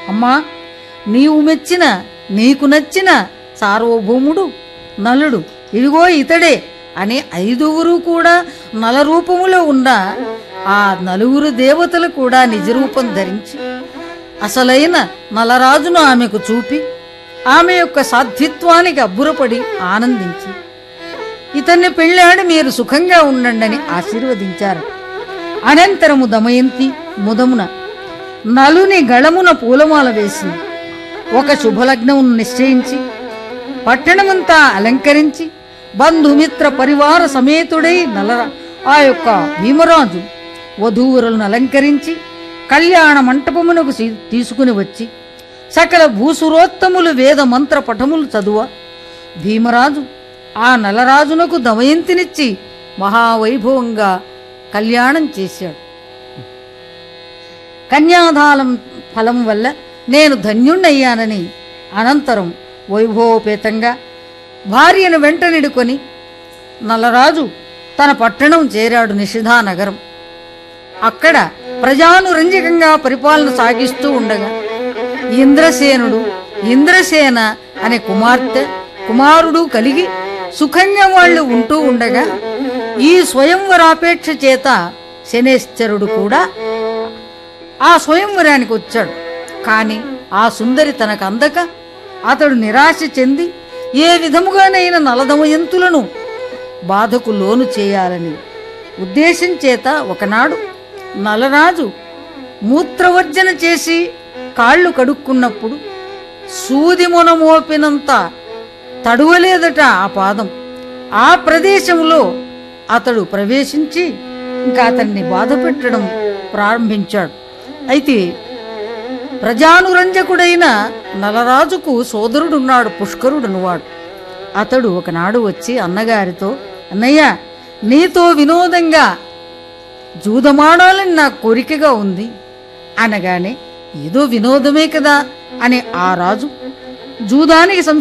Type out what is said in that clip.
అమ్మా నీవు మెచ్చిన నీకు నచ్చిన సార్వభౌముడు నలుడు ఇదిగో ఇతడే అని ఐదుగురు కూడా నల రూపములో ఉన్న ఆ నలుగురు దేవతలు కూడా నిజరూపం ధరించి అసలైన నలరాజును ఆమెకు చూపి ఆమె యొక్క సాధ్విత్వానికి అబ్బురపడి ఆనందించి ఇతన్ని పెళ్ళాడి మీరు సుఖంగా ఉండండి ఆశీర్వదించారు అనంతరము దమయంతి ముదమున నలుని గళమున పూలమాల వేసి ఒక శుభలగ్నమును నిశ్చయించి పట్టణమంతా అలంకరించి బంధుమిత్ర పరివార సమేతుడై నల ఆ యొక్క భీమరాజు వధూవరులను అలంకరించి కళ్యాణ మంటపమునకు సీ- తీసుకుని వచ్చి సకల భూసురోత్తములు వేద మంత్ర పఠములు చదువ భీమరాజు ఆ నలరాజునకు దమయంతినిచ్చి మహావైభవంగా కళ్యాణం చేశాడు కన్యాదానం ఫలం వల్ల నేను ధన్యుణ్ణయ్యానని అనంతరం వైభవోపేతంగా భార్యను వెంట నిడుకొని నలరాజు తన పట్టణం చేరాడు నిషిధా నగరం అక్కడ ప్రజానురంజకంగా పరిపాలన సాగిస్తూ ఉండగా ఇంద్రసేనుడు ఇంద్రసేన అనే కుమార్తె కుమారుడు కలిగి సుఖంగా వాళ్ళు ఉంటూ ఉండగా ఈ స్వయంవరాపేక్ష చేత శనేశ్వరుడు కూడా ఆ స్వయంవరానికి వచ్చాడు కాని ఆ సుందరి తనకు అందక అతడు నిరాశ చెంది ఏ విధముగానైనా నలదమయంతులను బాధకు లోను చేయాలని ఉద్దేశం చేత ఒకనాడు నలరాజు మూత్రవర్జన చేసి కాళ్ళు కడుక్కున్నప్పుడు సూది మొన మోపినంత తడువలేదట ఆ పాదం ఆ ప్రదేశంలో అతడు ప్రవేశించి ఇంకా అతన్ని బాధ పెట్టడం ప్రారంభించాడు అయితే ప్రజానురంజకుడైన నలరాజుకు సోదరుడున్నాడు పుష్కరుడునువాడు అతడు ఒకనాడు వచ్చి అన్నగారితో అన్నయ్య నీతో వినోదంగా జూదమాడాలని నా కోరికగా ఉంది అనగానే ఏదో వినోదమే కదా అని ఆ రాజు జూదానికి సం